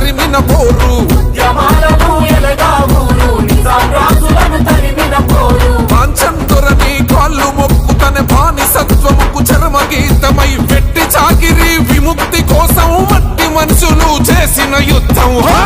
తరిమిన పోరు ఉద్యమాలను ఎలగా ఊరు నిజాం రాజులను తరిమిన పోరు పాంచంతురని కాళ్ళు మొక్కుతన బానిసత్వముకు చరమ గీతమై వెట్టి చాకిరి విముక్తి కోసం మట్టి మనుషులు చేసిన యుద్ధం హా!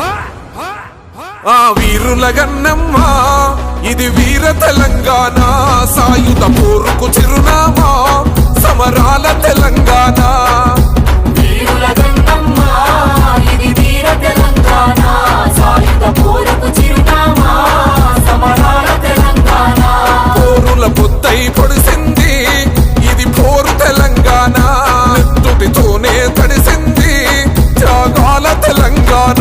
ఆ వీరుల గన్నమ్మ ఇది వీర తెలంగాణ సాయుధ పోరుకు చిరునామా సమరాల తెలంగాణ వీరుల గంగమ్మ ఇది వీర తెలంగాణ సాయుధ పోరుకు చిరునామా సమరాల తెలంగాణ పోరుల పొద్దై పొడిసింది ఇది పోరు తెలంగాణ నెత్తుటితోనే తడిసింది త్యాగాల తెలంగాణ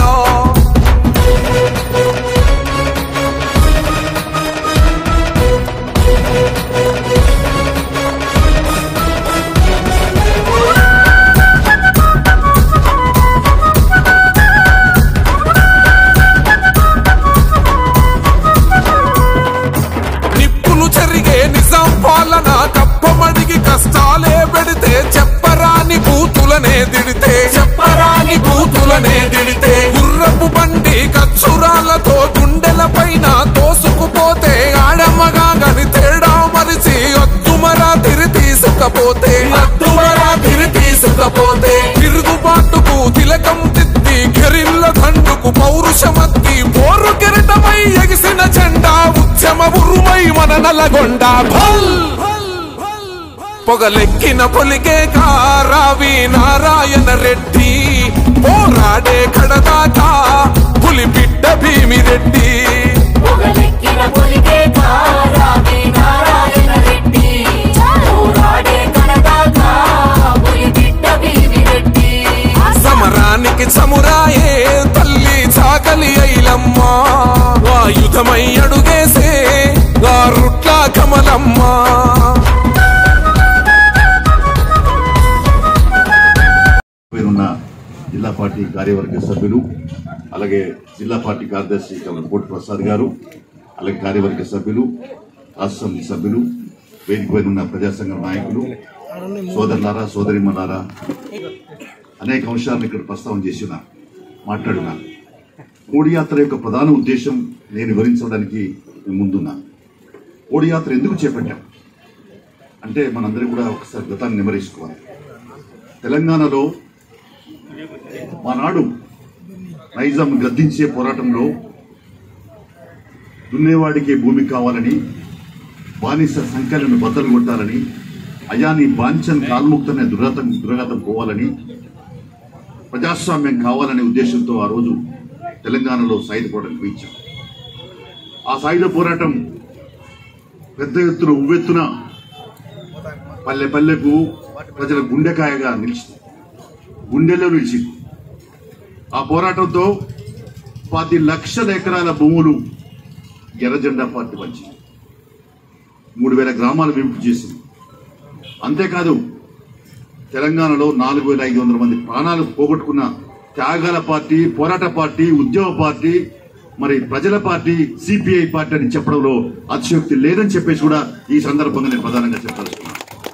నిప్పులు చెరిగే నిజాం పాలన కప్పమడిగి కష్టాలే పెడితే చెప్పరాని బూతులనే దిడితే చెప్పరాని బూతులనే దిడితే గుర్రపు బండి కచ్చురాలతో గుండెల పైన తోసుకుపోతే ఆడమ్మగా గని తేడా మరిచి అద్దుమరా తిరి తీసుకపోతే అద్దుమరా తిరి తీసుకపోతే తిరుగుబాటుకు తిలకం తిద్ది కెరిల్ల దండుకు పౌరుషమత్తి పోరు కెరటమై ఎగిసిన జెండా ఉద్యమ ఉరుమై మన నలగొండ భల్ పొగలెక్కిన పొలికే కారావి నారాయణ రెడ్డి పోరాడే కడదాకా పులి బిడ్డ భీమిరెడ్డి పొగలెక్కిన పొలికే తారావి నారాయణ రెడ్డి పోరాడే కనదాకా పులి బిడ్డ భీమిరెడ్డి సమరానికి చమురాయే తల్లి చాకలి ఐలమ్మ ఆయుధమై అడుగేసే గారుట్ల కమలమ్మ పేరున్న జిల్లా పార్టీ కార్యవర్గ సభ్యులు అలాగే జిల్లా పార్టీ కార్యదర్శి కోటి ప్రసాద్ గారు అలాగే కార్యవర్గ సభ్యులు రాష్ట్ర సమితి సభ్యులు వేదిక పైన ఉన్న ప్రజా సంఘం నాయకులు సోదరులారా సోదరిమలారా అనేక అంశాలను ఇక్కడ ప్రస్తావన చేసిన మాట్లాడిన కోడి యాత్ర యొక్క ప్రధాన ఉద్దేశం నేను వివరించడానికి నేను ముందున్నా కోడి యాత్ర ఎందుకు చేపట్టాం అంటే మనందరం కూడా ఒకసారి గతాన్ని నిమరేసుకోవాలి తెలంగాణలో ఆనాడు నైజాం గద్దించే పోరాటంలో దున్నేవాడికి భూమి కావాలని బానిస సంఖ్యలను బద్దలు కొట్టాలని అయాని బాంఛన్ కాల్ముక్తనే దురగతం దురగతం పోవాలని ప్రజాస్వామ్యం కావాలనే ఉద్దేశంతో ఆ రోజు తెలంగాణలో సాయుధ పోరాటం నిర్వహించాం ఆ సాయుధ పోరాటం పెద్ద ఎత్తున ఉవ్వెత్తున పల్లె పల్లెకు ప్రజల గుండెకాయగా నిలిచింది గుండెల్లో నిలిచింది ఆ పోరాటంతో పది లక్షల ఎకరాల భూములు ఎర్రజెండా పార్టీ పంచింది మూడు వేల గ్రామాలు విముక్తి చేసింది అంతేకాదు తెలంగాణలో నాలుగు వేల ఐదు వందల మంది ప్రాణాలు పోగొట్టుకున్న త్యాగాల పార్టీ పోరాట పార్టీ ఉద్యమ పార్టీ మరి ప్రజల పార్టీ సిపిఐ పార్టీ అని చెప్పడంలో అతిశయోక్తి లేదని చెప్పేసి కూడా ఈ సందర్భంగా నేను ప్రధానంగా చెప్పదలుచుకున్నాను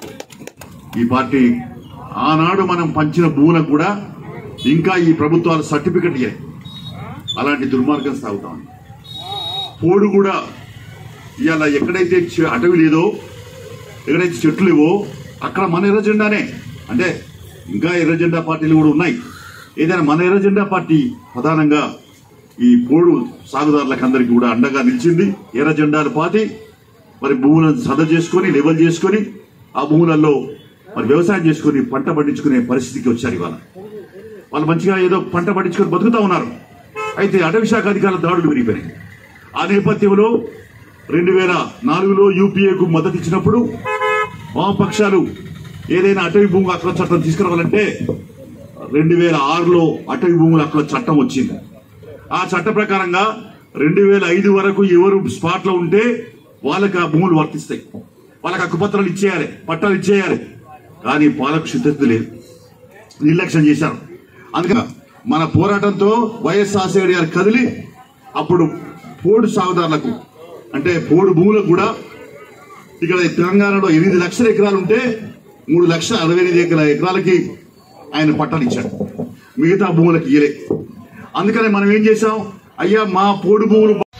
ఈ పార్టీ ఆనాడు మనం పంచిన భూములకు కూడా ఇంకా ఈ ప్రభుత్వాలు సర్టిఫికెట్ ఇయ్యాయి అలాంటి దుర్మార్గం సాగుతా ఉంది పోడు కూడా ఇవాళ ఎక్కడైతే చె- అటవీ లేదో ఎక్కడైతే చెట్లు లేవో అక్కడ మన ఎర్ర జెండానే అంటే ఇంకా ఎర్ర జెండా పార్టీలు కూడా ఉన్నాయి ఏదైనా మన ఎర్ర జెండా పార్టీ ప్రధానంగా ఈ పోడు సాగుదారులకు అందరికీ కూడా అండగా నిలిచింది ఎర్ర జెండాలు పాతి మరి భూములను సద చేసుకొని లెవెల్ చేసుకొని ఆ భూములలో మరి వ్యవసాయం చేసుకొని పంట పండించుకునే పరిస్థితికి వచ్చారు ఇవాళ వాళ్ళు మంచిగా ఏదో పంట పండించుకొని బతుకుతా ఉన్నారు అయితే అటవీ శాఖ అధికారుల దాడులు పెరిగిపోయినాయి ఆ నేపథ్యంలో రెండు వేల నాలుగులో యూపీఏకు మద్దతు ఇచ్చినప్పుడు వామపక్షాలు ఏదైనా అటవీ భూమి హక్కుల చట్టం తీసుకురావాలంటే రెండు వేల ఆరులో అటవీ భూముల హక్కుల చట్టం వచ్చింది ఆ చట్ట ప్రకారంగా రెండు వేల ఐదు వరకు ఎవరు స్పాట్ లో ఉంటే వాళ్ళకి ఆ భూములు వర్తిస్తాయి వాళ్ళకి హక్కుపత్రాలు ఇచ్చేయాలి పట్టాలు ఇచ్చేయాలి కానీ పాలకు సిద్ధత లేదు నిర్లక్ష్యం చేశారు అందుకని మన పోరాటంతో వైఎస్ రాజశేఖర్ గారు కదిలి అప్పుడు పోడు సాగుదారులకు అంటే పోడు భూములకు కూడా ఇక్కడ తెలంగాణలో ఎనిమిది లక్షల ఎకరాలు ఉంటే మూడు లక్షల అరవై ఎనిమిది ఎకరాల ఎకరాలకి ఆయన పట్టాలు ఇచ్చాడు మిగతా భూములకు ఇయలే అందుకనే మనం ఏం చేశాం అయ్యా మా పోడు భూములు